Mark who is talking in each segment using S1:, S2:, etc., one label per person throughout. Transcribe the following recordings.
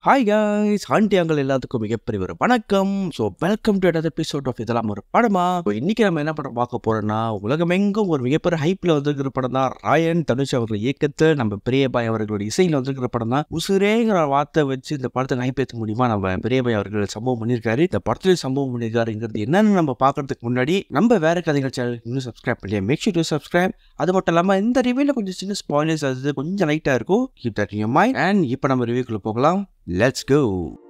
S1: Hi guys aunty uncle எல்லாத்துக்கும் மிகப்பெரிய ஒரு வணக்கம் so welcome to another episode of இதெல்லாம் ஒரு படமா So, இன்னைக்கு நம்ம என்ன படம் பார்க்க போறோம்னா உலகமெங்கும் ஒரு மிகப்பெரிய ஹைப்ல வந்திருக்கிற படம் தான் ராயன் தனுஷ் அவர்கள் இயக்கத்தில் நம்ம பெரியபாய் அவர்களுடைய இசையில் வந்திருக்கிற படம் தான் உசுரேங்கிற வார்த்தை வச்சு இந்த படத்தை ஹைப் ஏற்ற முடியுமா நம்ம பெரியபாய் அவர்கள் சம்பவம் பண்ணியிருக்காரு இந்த படத்துல சம்பவம் பண்ணியிருக்காருங்கிறது என்னன்னு நம்ம பார்க்கறதுக்கு முன்னாடி நம்ம வேற கதைகள் சேனல் இன்னும் சப்ஸ்கிரைப் பண்ணலையா மேக் ஷூர் டு சப்ஸ்கிரைப் அது மட்டும் இல்லாமல் இந்த ரிவ்யூல கொஞ்சம் சின்ன ஸ்பாயிலர்ஸ் அது கொஞ்சம் லைட்டாக இருக்கும் keep that you mind and இப்போ நம்ம ரிவ்யூக்குள்ள போகலாம் லெட்ஸ் கோ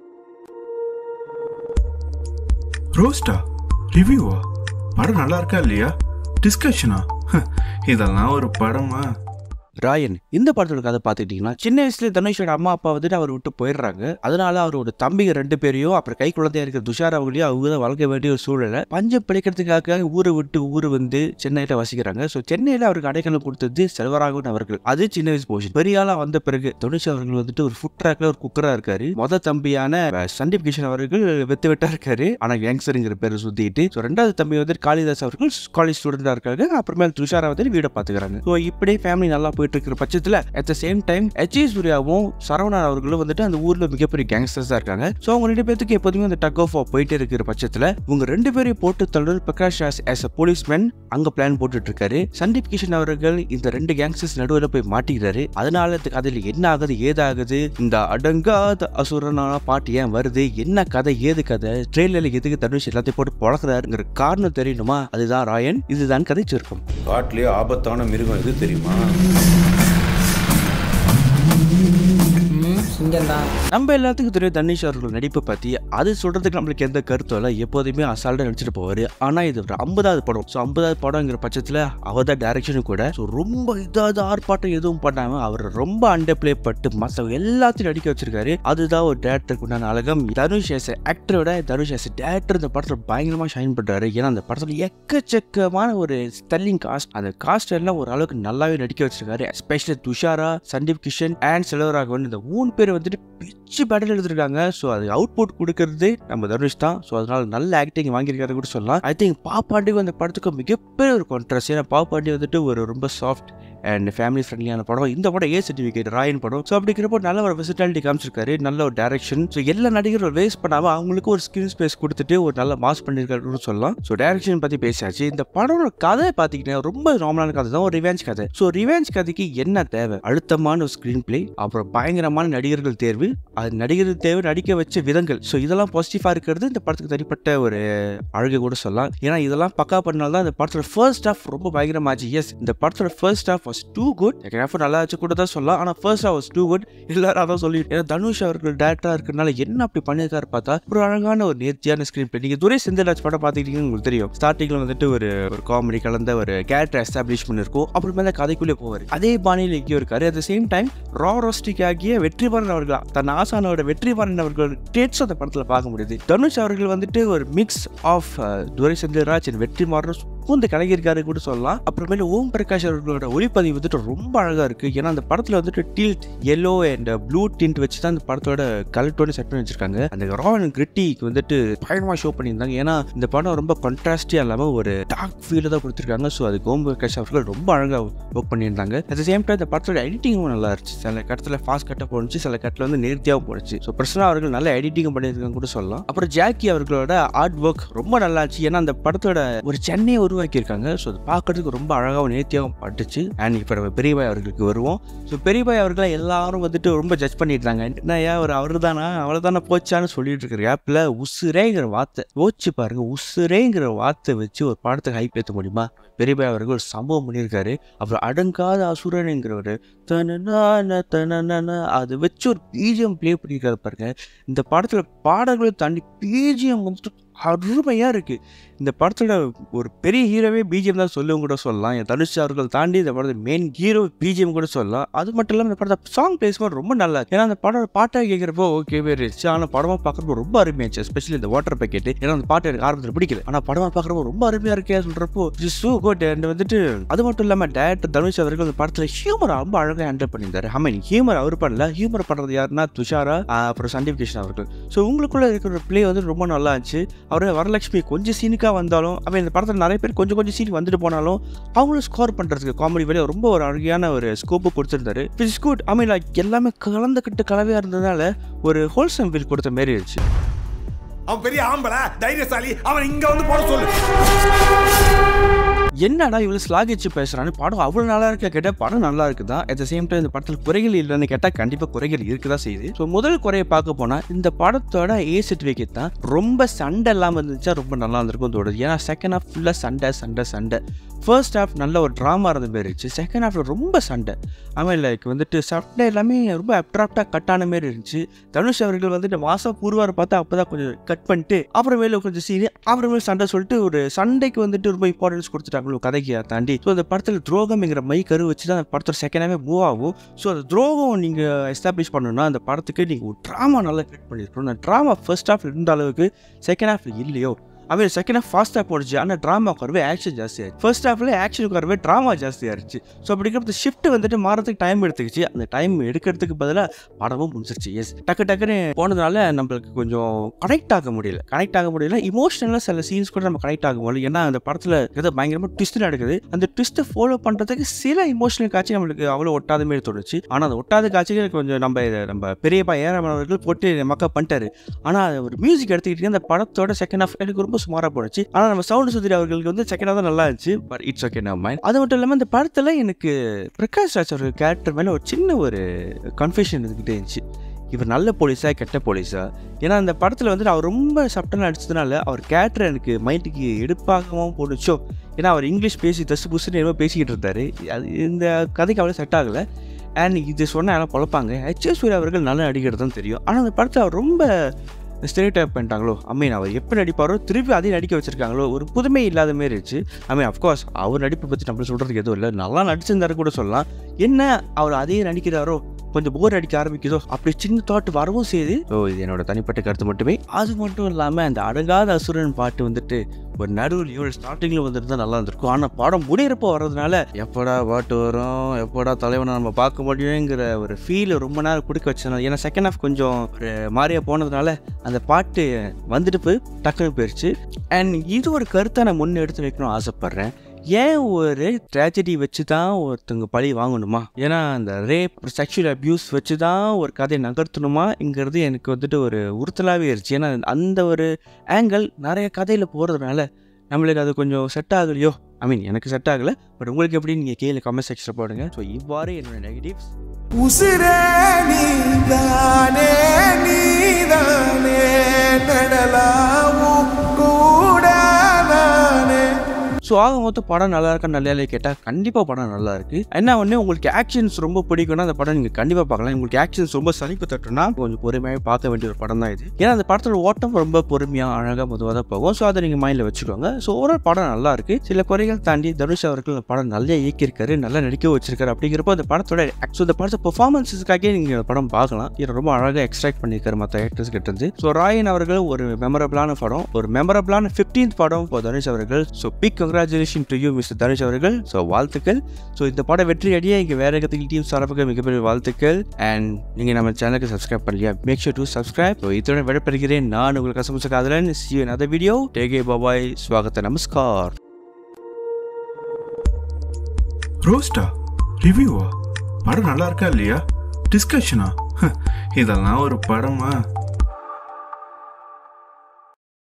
S2: ரோஸ்டா ரிவ்யூவா படம் நல்லா இருக்கா இல்லையா டிஸ்கஷனா இதெல்லாம் ஒரு படமா
S1: ராயன் இந்த படத்தோட கதை பார்த்துக்கிட்டிங்கன்னா சின்ன வயசுல தனுஷோட அம்மா அப்பா வந்துட்டு அவர் விட்டு போயிடுறாங்க அதனால அவரோட தம்பிங்க ரெண்டு பேரையும் அப்புறம் கை குழந்தையா இருக்கிற துஷார் அவங்களையும் அவங்க தான் வளர்க்க வேண்டிய ஒரு சூழலை பஞ்சம் பிழைக்கிறதுக்காக ஊரை விட்டு ஊர் வந்து சென்னையில வசிக்கிறாங்க ஸோ சென்னையில அவருக்கு அடைக்கலம் கொடுத்தது செல்வராகவன் அவர்கள் அது சின்ன வயசு போச்சு பெரிய ஆளா வந்த பிறகு தனுஷ் அவர்கள் வந்துட்டு ஒரு ஃபுட் ட்ராக்ல ஒரு குக்கரா இருக்காரு மொத தம்பியான அஹ், சந்தீப் கிஷன் அவர்கள் வெத்து வெட்டா இருக்காரு ஆனா யங்ஸ்டருங்கிற பேரை சுத்திட்டு ஸோ ரெண்டாவது தம்பி வந்துட்டு காளிதாஸ் அவர்கள் காலேஜ் ஸ்டூடெண்டா இருக்காங்க அப்புறமேல் துஷாரா வந்துட்டு வீடை பாத்துக்கிறாங்க ஸோ இப்படியே ஃபேமிலி நல்லா போயிட்டு இருக்கிற பட்சத்தில் அட் த சேம் டைம் எச் சூர்யாவும் சரவணா அவர்களும் வந்துட்டு அந்த ஊர்ல மிகப்பெரிய கேங்ஸ்டர்ஸா இருக்காங்க ஸோ அவங்க ரெண்டு பேத்துக்கு எப்போதுமே அந்த டக் ஆஃப் போயிட்டு இருக்கிற பட்சத்தில் இவங்க ரெண்டு பேரையும் போட்டு தள்ளுறது Prakash Raj as a policeman அங்க பிளான் போட்டுட்டு இருக்காரு சந்தீப் கிஷன் அவர்கள் இந்த ரெண்டு கேங்ஸ்டர்ஸ் நடுவில் போய் மாட்டிக்கிறாரு அதனால இந்த கதையில என்ன ஆகுது ஏதாகுது இந்த அடங்காத அசுரனான பாட்டு ஏன் வருது என்ன கதை ஏது கதை ட்ரெயிலர்ல எதுக்கு தனுஷ் எல்லாத்தையும் போட்டு பொழக்கிறாருங்கிற காரணம் தெரியணுமா அதுதான் ராயன் இதுதான் கதை சுருக்கம்
S3: காட்டிலேயே ஆபத்தான மிருகம் எது தெரியுமா
S4: ம் சிங்கம்தான்
S1: நம்ம எல்லாத்துக்கும் தெரியும் தனுஷ் அவர்கள் நடிப்பை பத்தி அது சொல்றதுக்கு நம்மளுக்கு எந்த கருத்தும் இல்லை எப்போதுமே அசால்ட்டா நடிச்சிட்டு போவாரு ஆனா இது ஒரு ஐம்பதாவது படம் ஸோ ஐம்பதாவது படங்கிற பட்சத்துல அவர் தான் டைரக்ஷனும் கூட ஸோ ரொம்ப இதாவது ஆர்ப்பாட்டம் எதுவும் பண்ணாம அவர் ரொம்ப அண்டர் பிளே பட்டு மற்ற எல்லாத்தையும் நடிக்க வச்சிருக்காரு அதுதான் ஒரு டேரக்டருக்கு உண்டான அழகம் தனுஷ் எஸ் ஆக்டரோட தனுஷ் எஸ் டேரக்டர் இந்த படத்துல பயங்கரமா ஷைன் பண்றாரு ஏன்னா அந்த படத்துல எக்கச்சக்கமான ஒரு ஸ்டெல்லிங் காஸ்ட் அந்த காஸ்ட் எல்லாம் ஒரு அளவுக்கு நல்லாவே நடிக்க வச்சிருக்காரு எஸ்பெஷலி துஷாரா சந்தீப் கிஷன் அண்ட் செல்வராகவன் இந்த மூணு பேர் வந்துட்டு பிச்சு பேட்டில் எடுத்திருக்காங்க ஸோ அது அவுட்புட் கொடுக்கறது நம்ம தனுஷ் தான் ஸோ அதனால நல்ல ஆக்டிங் வாங்கியிருக்காரு கூட சொல்லலாம் ஐ திங்க் பாப்பாண்டி அந்த படத்துக்கு மிகப்பெரிய ஒரு கான்ட்ராஸ்ட் ஏன்னா பாப்பாண்டி வந்துட்டு ஒரு ரொம்ப சாஃப்ட் அண்ட் ஃபேமிலி ஃப்ரெண்ட்லியான படம் இந்த படம் ஏ சர்டிஃபிகேட் ராயன் படம் ஸோ அப்படிங்கிறப்போ நல்ல ஒரு வெசிட்டாலிட்டி காமிச்சிருக்காரு நல்ல ஒரு டேரக்ஷன் ஸோ எல்லா நடிகரும் வேஸ்ட் பண்ணாமல் அவங்களுக்கு ஒரு ஸ்கிரீன் ஸ்பேஸ் கொடுத்துட்டு ஒரு நல்ல மாஸ் பண்ணியிருக்காருன்னு சொல்லலாம் ஸோ டேரக்ஷன் பற்றி பேசியாச்சு இந்த படத்தோட கதை பார்த்தீங்கன்னா ரொம்ப நார்மலான கதை தான் ஒரு ரிவெஞ்ச் கதை ஸோ ரிவெஞ்ச் கதைக்கு என்ன தேவை அழுத்தமான ஒரு ஸ்க்ரீன் பிளே அப்புறம் பயங்கரமான நடிகர்கள் தேர்வு அது நடிகர்கள் தேர்வு நடிக்க வச்ச விதங்கள் ஸோ இதெல்லாம் பாசிட்டிவாக இருக்கிறது இந்த படத்துக்கு தனிப்பட்ட ஒரு அழகு கூட சொல்லலாம் ஏன்னா இதெல்லாம் பக்கா பண்ணால் தான் இந்த படத்தோட ஃபர்ஸ்ட் ஹாஃப் ரொம்ப பயங்கரமாச்சு எஸ் இந்த படத்தோட first half was too good second half நல்லா வச்சு கூட தான் சொல்லலாம் ஆனால் first half was too good எல்லாரும் அதான் சொல்லிட்டு ஏன்னா தனுஷ் அவர்கள் டேரக்டராக இருக்கிறனால என்ன அப்படி பண்ணியிருக்காரு பார்த்தா ஒரு அழகான ஒரு நேர்த்தியான ஸ்க்ரீன் பிளே நீங்கள் துரை செந்தில்ராஜ் படம் பார்த்துக்கிட்டீங்கன்னு உங்களுக்கு தெரியும் ஸ்டார்டிங்கில் வந்துட்டு ஒரு ஒரு காமெடி கலந்த ஒரு கேரக்டர் எஸ்டாப்ளிஷ்மெண்ட் இருக்கும் அப்புறமேல கதைக்குள்ளே போவார் அதே பாணியில் எங்கேயோ இருக்காரு at the same time raw rustic ஆகிய வெற்றிமாறன் அவர்கள் தன் ஆசானோட வெற்றிமாறன் அவர்கள் டேட்ஸ் அந்த படத்தில் பார்க்க முடியுது தனுஷ் அவர்கள் வந்துட்டு ஒரு mix of Durai Senthilraj and Vetrimaaran பூந்து கலகியிருக்காரு கூட சொல்லலாம் அப்புறமேல ஓம் பிரகாஷ் அவர்களோட ஒளிப்பதிவு வந்துட்டு ரொம்ப அழகா இருக்கு ஏன்னா அந்த படத்துல வந்துட்டு tilt yellow and blue tint வச்சு தான் அந்த படத்தோட கலர் டோன் செட் பண்ணி வச்சிருக்காங்க அந்த ரா அண்ட் கிரிட்டிக்கு வந்துட்டு பயணமா ஷோ பண்ணியிருந்தாங்க ஏன்னா இந்த படம் ரொம்ப கான்ட்ராஸ்டியா இல்லாம ஒரு டார்க் ஃபீல் தான் கொடுத்துருக்காங்க ஸோ அதுக்கு ஓம் பிரகாஷ் அவர்கள் ரொம்ப அழகா ஒர்க் பண்ணியிருந்தாங்க அட் சேம் டைம் இந்த படத்தோட எடிட்டிங்கும் நல்லா இருந்துச்சு சில கட்டத்தில் ஃபாஸ்ட் கட்டாக போணுச்சு சில கட்டில் வந்து நேர்த்தியாகவும் போணுச்சு ஸோ பிரசனா அவர்கள் நல்ல எடிட்டிங் பண்ணியிருக்காங்க கூட சொல்லலாம் அப்புறம் ஜாக்கி அவர்களோட ஆர்ட் ஒர்க் ரொம்ப நல்லா இருந்துச்சு ஏன்னா அந்த படத்தோட ஒரு சென்னையை உருவாக்கியிருக்காங்க ஸோ அது பார்க்கறதுக்கு ரொம்ப அழகாகவும் நேர்த்தியாகவும் பட்டுச்சு அண்ட் இப்போ நம்ம பெரியபாய் அவர்களுக்கு வருவோம் ஸோ பெரியபாய் அவர்களை எல்லாரும் வந்துட்டு ரொம்ப ஜட்ஜ் பண்ணிட்டு இருந்தாங்க என்னையா ஒரு அவர் தானா அவளை தானே போச்சான்னு சொல்லிட்டு இருக்கிற கேப்பில் உசுரேங்கிற வார்த்தை யோசிச்சு பாருங்க உசுரேங்கிற வார்த்தை வச்சு ஒரு படத்துக்கு ஹைப் ஏற்ற முடியுமா பெரியபாய் அவர்கள் ஒரு சம்பவம் பண்ணியிருக்காரு அப்புறம் அடங்காத அசுரனுங்கிறவர் தனனான தனனான அதை வச்சு ஒரு பிஜிஎம் ப்ளே பண்ணியிருக்காரு பாருங்க இந்த படத்தில் பாடல்களை தாண்டி பிஜிஎம் வந்துட்டு அருமையாக இருக்குது இந்த படத்தோட ஒரு பெரிய ஹீரோவே பிஜிஎம் தான் சொல்லுவோம் கூட சொல்லலாம் என் தனுஷ் அவர்கள் தாண்டி இந்த படத்தை மெயின் ஹீரோ பிஜிஎம் கூட சொல்லலாம் அது மட்டும் இல்லாமல் இந்த படத்தை சாங் பேசும்போது ரொம்ப நல்லா இருக்கு. ஏன்னா அந்த படம் பாட்டாக கேட்குறப்போ ஓகேவே இருந்துச்சு ஆனால் படமாக பார்க்குறப்போ ரொம்ப அருமையாச்சு எஸ்பெஷலி இந்த வாட்டர் பேக்கெட் ஏன்னா அந்த பாட்டு எனக்கு ஆரம்பத்தில் பிடிக்கல ஆனால் படமாக பார்க்குறப்போ ரொம்ப அருமையாக இருக்கே சொல்கிறப்போ சூ குட் அண்ட் வந்துட்டு அது மட்டும் இல்லாமல் டேரக்டர் தனுஷ் அவர்கள் அந்த படத்தில் ஹியூமர் ரொம்ப அழகாக ஹேண்டில் பண்ணியிருந்தாரு ஐ மீன் ஹியூமர் அவர் பண்ணல ஹியூமர் பண்ணுறது யாருன்னா துஷாரா ஆஹ் அப்புறம் சந்தீப் கிருஷ்ணா அவர்கள் ஸோ உங்களுக்குள்ள இருக்கிற ப்ளே வந்து ரொம்ப நல்லா இருந்துச்சு அவர் வரலட்சுமி கொஞ்சம் சீனுக்காக வந்தாலும் அவன் இந்த படத்தில் நிறைய பேர் கொஞ்சம் கொஞ்சம் சீன் வந்துட்டு போனாலும் அவங்களும் ஸ்கோர் பண்ணுறதுக்கு காமெடி வேலையை ரொம்ப ஒரு அழகான ஒரு ஸ்கோப்பு கொடுத்துருந்தாரு it's good I mean like எல்லாமே கலந்துக்கிட்டு கலவையாக இருந்ததுனால ஒரு ஹோல்சம் ஃபீல் கொடுத்த மாரி இருந்துச்சு
S5: அவன் பெரிய ஆம்பளை தைரியசாலி அவன் இங்க வந்து போட சொல்லு
S1: என்னடா இவ்வளோ ஸ்லாகிச்சு பேசுகிறான்னு படம் அவ்வளோ நல்லா இருக்க கேட்டால் படம் நல்லா இருக்குதா அட் த சேம் டைம் இந்த படத்தில் குறைகள் இல்லைன்னு கேட்டால் கண்டிப்பாக குறைகள் இருக்குதா செய்யுது ஸோ முதல் குறையை பார்க்க போனால் இந்த படத்தோட ஏ சர்டிஃபிகேட் தான் ரொம்ப சண்டை இல்லாமல் இருந்துச்சா ரொம்ப நல்லா இருந்திருக்கும் தோணுது ஏன்னா செகண்ட் ஹாஃப் ஃபுல்லாக சண்டை சண்டை சண்டை ஃபர்ஸ்ட் ஹாஃப் நல்ல ஒரு ட்ராமா இருந்த மாதிரி இருந்துச்சு செகண்ட் ஹாஃப்ல ரொம்ப சண்டை ஆமாம் லைக் வந்துட்டு சண்டை எல்லாமே ரொம்ப அப்ட்ராப்டாக கட்டான மாதிரி இருந்துச்சு தனுஷ் அவர்கள் வந்துட்டு மாசம் பூர்வார் பார்த்தா அப்போ தான் கொஞ்சம் கட் பண்ணிட்டு அப்புறமேல கொஞ்சம் சீனு அப்புறமேல சண்டை சொல்லிட்டு ஒரு சண்டைக்கு வந்துட்டு ரொம்ப இம்பார்ட்டன்ஸ் கொடுத்துட்டாங்களோ கதைக்கு தாண்டி ஸோ அந்த படத்தில் துரோகம்ங்கிற மை கரு வச்சு தான் அந்த படத்தோட செகண்டாகவே மூவ் ஆகும் ஸோ அந்த துரோகம் நீங்கள் எஸ்டாப்ளிஷ் பண்ணணும்னா அந்த படத்துக்கு நீங்கள் ஒரு ட்ராமா நல்லா கிரியேட் பண்ணியிருக்கணும் அந்த ட்ராமா ஃபர்ஸ்ட் ஹாஃப் இருந்த அளவுக்கு செகண்ட் ஹாஃப்ல இல்லையோ அவன் செகண்ட் ஹாஃப் ஃபாஸ்ட்டாக போடுச்சு ஆனால் ட்ராமா உட்காரவே ஆக்ஷன் ஜாஸ்தியாச்சு ஃபர்ஸ்ட் ஹாஃப்ல ஆக்ஷன் உட்காரவே ட்ராமா ஜாஸ்தியாகிடுச்சு ஸோ அப்படி இருக்கிற ஷிஃப்ட் வந்துட்டு மாறதுக்கு டைம் எடுத்துக்கிச்சு அந்த டைம் எடுக்கிறதுக்கு பதிலாக படமும் முடிஞ்சிருச்சு எஸ் டக்கு டக்குன்னு போனதுனால நம்மளுக்கு கொஞ்சம் கனெக்ட் ஆக முடியல கனெக்ட் ஆக முடியல இமோஷனலாக சில சீன்ஸ் கூட நம்ம கனெக்ட் ஆக முடியல ஏன்னா அந்த படத்தில் ஏதோ பயங்கரமாக ட்விஸ்ட் நடக்குது அந்த ட்விஸ்ட்டை ஃபாலோ பண்ணுறதுக்கு சில இமோஷனல் காட்சி நம்மளுக்கு அவ்வளோ ஒட்டாத மாதிரி தோணுச்சு ஆனால் அந்த ஒட்டாத காட்சிகள் கொஞ்சம் நம்ம இதை நம்ம பெரியப்பா ஏறாம அவர்கள் போட்டு மக்கப் பண்ணிட்டாரு ஆனால் ஒரு மியூசிக் எடுத்துக்கிட்டு அந்த படத்தோட செகண்ட் ஹாஃப் எனக்கு ரொம்ப சுமாராக போணுச்சு ஆனால் நம்ம சவுண்ட் சுந்தரி அவர்களுக்கு வந்து செகண்ட் ஹாஃப் தான் நல்லா இருந்துச்சு பட் இட்ஸ் ஓகே நம்ம மைண்ட் அது மட்டும் இல்லாமல் இந்த படத்தில் எனக்கு பிரகாஷ் ராஜ் அவர்கள் கேரக்டர் மேலே ஒரு சின்ன ஒரு கன்ஃபியூஷன் இருந்துக்கிட்டே இருந்துச்சு இவர் நல்ல போலீஸா கெட்ட போலீஸா ஏன்னா அந்த படத்தில் வந்துட்டு அவர் ரொம்ப சப்டனாக நடிச்சதுனால அவர் கேரக்டர் எனக்கு மைண்டுக்கு எடுப்பாகவும் போணுச்சோ ஏன்னா அவர் இங்கிலீஷ் பேசி தசு புசுன்னு என்னமோ பேசிக்கிட்டு இருந்தார் அது இந்த கதைக்கு அவ்வளோ செட் ஆகலை அண்ட் இது சொன்னால் யாரும் பொழப்பாங்க ஹெச் எஸ் சூர்யா அவர்கள் நல்லா நடிக்கிறது தான் தெரியும் ஆனால் அந்த படத்தில் அவர் ரொம்ப ஸ்டெரி டைப் பண்ணிட்டாங்களோ ஐ மீன் அவர் எப்போ நடிப்பாரோ திருப்பி அதே நடிக்க வச்சிருக்காங்களோ ஒரு புதுமை இல்லாத மாரி இருந்துச்சு ஐ மீன் அஃப்கோர்ஸ் அவர் நடிப்பை பற்றி நம்மள சொல்கிறதுக்கு எதுவும் இல்லை நல்லா நடிச்சிருந்தாரு கூட சொல்லலாம் என்ன அவர் அதே நடிக்கிறாரோ கொஞ்சம் போர் அடிக்க ஆரம்பிக்குதோ அப்படி சின்ன தாட் வரவும் செய்யுது ஸோ இது என்னோட தனிப்பட்ட கருத்து மட்டுமே அது மட்டும் இல்லாமல் அந்த அடங்காத அசுரன் பாட்டு வந்துட்டு ஒரு நடுவுலையும் ஒரு ஸ்டார்டிங்கில் வந்துட்டு நல்லா இருந்திருக்கும் ஆனால் படம் முடியிறப்போ வர்றதுனால எப்படா பாட்டு வரும் எப்படா தலைவனை நம்ம பார்க்க முடியுங்கிற ஒரு ஃபீல் ரொம்ப நேரம் கொடுக்க வச்சனால ஏன்னா செகண்ட் ஹாஃப் கொஞ்சம் ஒரு மாதிரியா போனதுனால அந்த பாட்டு வந்துட்டு போய் டக்குன்னு போயிடுச்சு அண்ட் இது ஒரு கருத்தை நான் முன்னே எடுத்து வைக்கணும் ஆசைப்பட்றேன் ஏன் ஒரு ட்ராஜடி வச்சு தான் ஒருத்தவங்க பழி வாங்கணுமா ஏன்னா அந்த ரேப் செக்ஷுவல் அப்யூஸ் வச்சு தான் ஒரு கதையை நகர்த்தணுமாங்கிறது எனக்கு வந்துட்டு ஒரு உறுத்தலாகவே இருந்துச்சு ஏன்னா அந்த ஒரு ஆங்கிள் நிறைய கதையில் போகிறதுனால நம்மளுக்கு அது கொஞ்சம் செட் ஆகலையோ ஐ மீன் எனக்கு செட் ஆகலை பட் உங்களுக்கு எப்படி நீங்கள் கீழே கமெண்ட் செக்ஷனில் போடுங்க ஸோ இவ்வாறு என்னோட நெகட்டிவ்ஸ்
S5: உசிரே நீதானே நீதானே நடலாவும் கூட நானே
S1: ஸோ ஆக மொத்தம் படம் நல்லா இருக்கா நல்லா இல்லையா கேட்டால் கண்டிப்பாக படம் நல்லா இருக்கு என்ன ஒன்று உங்களுக்கு ஆக்ஷன்ஸ் ரொம்ப பிடிக்கும்னா அந்த படம் நீங்கள் கண்டிப்பாக பார்க்கலாம் உங்களுக்கு ஆக்ஷன்ஸ் ரொம்ப சலிப்பு தட்டுனா கொஞ்சம் பொறுமையாக பார்க்க வேண்டிய ஒரு படம் தான் இது ஏன்னா அந்த படத்தோட ஓட்டம் ரொம்ப பொறுமையாக அழகாக மெதுவாக தான் போகும் ஸோ அதை நீங்கள் மைண்டில் வச்சுக்கோங்க ஸோ ஓவரால் படம் நல்லா இருக்கு சில குறைகள் தாண்டி தனுஷ் அவர்கள் அந்த படம் நல்லா இயக்கியிருக்காரு நல்லா நடிக்க வச்சிருக்காரு அப்படிங்கிறப்போ அந்த படத்தோட ஆக்சுவல் இந்த படத்தை பெர்ஃபார்மன்ஸஸ்க்காகவே நீங்கள் படம் பார்க்கலாம் இது ரொம்ப அழகாக எக்ஸ்ட்ராக்ட் பண்ணியிருக்காரு மற்ற ஆக்டர்ஸ் கிட்ட இருந்து ஸோ ராயன் அவர்கள் ஒரு மெமரபிளான படம் ஒரு மெமரபிளான ஃபிஃப்டீன்த் படம் இப்போ தனுஷ் அவர்கள் so big congratulation to you mister Dhanush அவர்கள் ஸோ வாழ்த்துக்கள் ஸோ இந்த படம் வெற்றி அடியே இங்கே வேற கத்துக்கு டீம் சார்பாக மிகப்பெரிய வாழ்த்துக்கள் அண்ட் நீங்கள் நம்ம சேனலுக்கு சப்ஸ்கிரைப் பண்ணலையா make sure to subscribe so இத்துடன் விடைபெறுகிறேன் நான் உங்களுக்கு கசமுச காதலன் சி another வீடியோ டேகே பாபாய் ஸ்வாகத்த நமஸ்கார்
S2: ரோஸ்டா ரிவ்யூவா படம் நல்லா இருக்கா இல்லையா டிஸ்கஷனா இதெல்லாம் ஒரு படமா